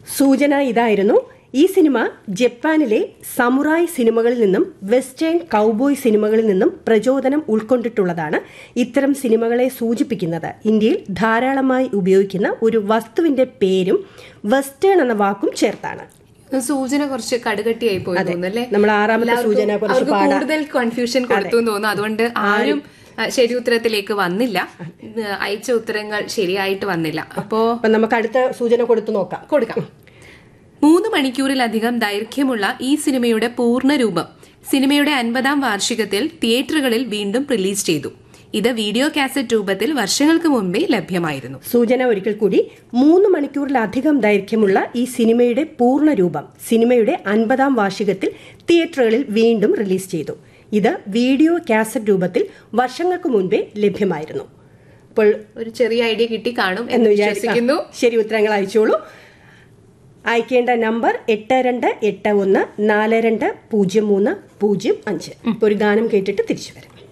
സൂചന ഇതായിരുന്നു ഈ സിനിമ ജപ്പാനിലെ സമുറായ് സിനിമകളിൽ നിന്നും വെസ്റ്റേൺ കൗബോയ് സിനിമകളിൽ നിന്നും പ്രചോദനം ഉൾക്കൊണ്ടിട്ടുള്ളതാണ് ഇത്തരം സിനിമകളെ സൂചിപ്പിക്കുന്നത് ഇന്ത്യയിൽ ധാരാളമായി ഉപയോഗിക്കുന്ന ഒരു വസ്തുവിന്റെ പേരും വെസ്റ്റേൺ എന്ന വാക്കും ചേർത്താണ് സൂചന കുറച്ച് കടുകട്ടിയായി പോയി തോന്നുന്നല്ലേ നമ്മൾ ആറാമത്തെ എല്ലാവർക്കും സൂചന കുറച്ച് അവർക്ക് പാടാ- കൂടുതൽ കൺഫ്യൂഷൻ കൊടുത്തു എന്ന് തോന്നുന്നു അതുകൊണ്ട് ആരും ആ, ശരി ഉത്തരത്തിലേക്ക് വന്നില്ല ഇത് അയച്ച ഉത്തരങ്ങൾ ശരിയായിട്ട് വന്നില്ല അപ്പോ അപ്പൊ നമുക്ക് അടുത്ത സൂചന കൊടുത്തു നോക്കാം കൊടുക്കാം മൂന്ന് മണിക്കൂറിലധികം ദൈർഘ്യമുള്ള ഈ സിനിമയുടെ പൂർണ്ണ രൂപം സിനിമയുടെ അൻപതാം വാർഷികത്തിൽ തിയേറ്ററുകളിൽ വീണ്ടും റിലീസ് ചെയ്തു ഇത് വീഡിയോ കാസറ്റ് രൂപത്തിൽ വർഷങ്ങൾക്ക് മുമ്പേ ലഭ്യമായിരുന്നു സൂചന ഒരിക്കൽ കൂടി മൂന്ന് മണിക്കൂറിലധികം ദൈർഘ്യമുള്ള ഈ സിനിമയുടെ പൂർണ്ണ രൂപം സിനിമയുടെ അൻപതാം വാർഷികത്തിൽ തിയേറ്ററുകളിൽ വീണ്ടും റിലീസ് ചെയ്തു ഇത് വീഡിയോ കാസറ്റ് രൂപത്തിൽ വർഷങ്ങൾക്ക് മുൻപേ ലഭ്യമായിരുന്നു അപ്പോൾ ഒരു ചെറിയ ഐഡിയ കിട്ടി കാണും എന്ന് എന്ന് വിചാരിക്കുന്നു വിശ്വസിക്കുന്നു ശരി ഉത്തരങ്ങൾ അയച്ചോളൂ അയക്കേണ്ട നമ്പർ എട്ട് രണ്ട് എട്ട് ഒന്ന് നാല് രണ്ട് പൂജ്യം മൂന്ന് പൂജ്യം അഞ്ച് ഇപ്പോൾ ഒരു ഗാനം കേട്ടിട്ട് തിരിച്ചു വരാം